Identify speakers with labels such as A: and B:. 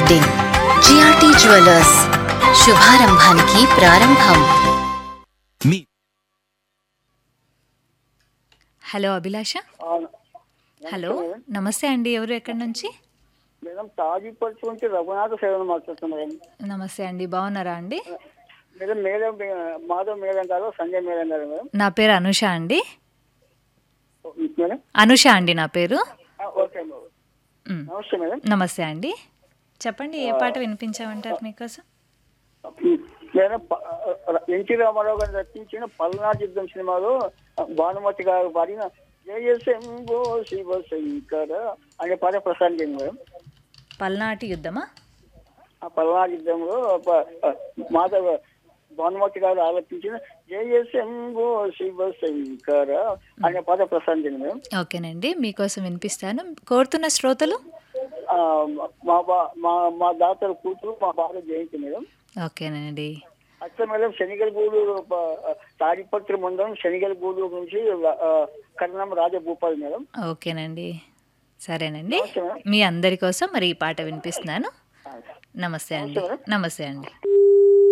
A: Wedding GRT jewellers శుభారంభానికి ప్రారంభం
B: మీ
C: hello అభిలాష
D: అవును.
C: హలో నమస్తే అండి ఎవరు ఎక్కడి నుంచి
D: మేడం తాజీపల్లి నుంచి రఘునాథ సేవను మాట్లాడుతున్నాం మేడం
C: నమస్తే అండి బాగున్నారా అండి
D: మేడం మేడం మాధవ్ మేడం గారు సంజయ్ మేడం గారు మేడం
C: నా పేరు అనుష అండి
D: మేడం
C: అనుష అండి నా పేరు
D: ఆ, ఓకే మేడం
C: మ్,
D: నమస్తే మేడం
C: నమస్తే అండి చెప్పండి ఏ పాట వినిపించామంటారు మీకోసం
D: మేడం ప- ఎన్టీ రామారావు గారు రచించిన పల్నాడు యుద్ధం సినిమాలో భానుమతి గారు పాడిన జయ శంభో శివ శంకర అనే పాట ప్రసారం చేయండి మేడం
C: పల్నాటి యుద్ధమా
D: ఆ పల్నాడు యుద్ధంలో ప- మాధవ భానుమతి గారు ఆలోచించిన జయ శంభో శివ శంకర అనే పాట ప్రసారం చేయండి మేడం
C: ఓకేనండి మీకోసం వినిపిస్తాను కోరుతున్న శ్రోతలు
D: ఆ, మా బా- మా మా దాతల కూతురు మా బాగా జయంతి మేడం
C: ఓకేనండి
D: అట్లా మేడం శనిగలగూడు తాడిపత్రి మండలం శనిగలగూడు నుంచి ఆ, కర్ణం రాజభూపాల్ మేడం
C: ఓకేనండి సరేనండి
D: నమస్తే మేడం.
C: మీ అందరి కోసం మరి ఈ పాట వినిపిస్తున్నాను నమస్తే అండి
D: నమస్తే మేడం.
C: నమస్తే అండి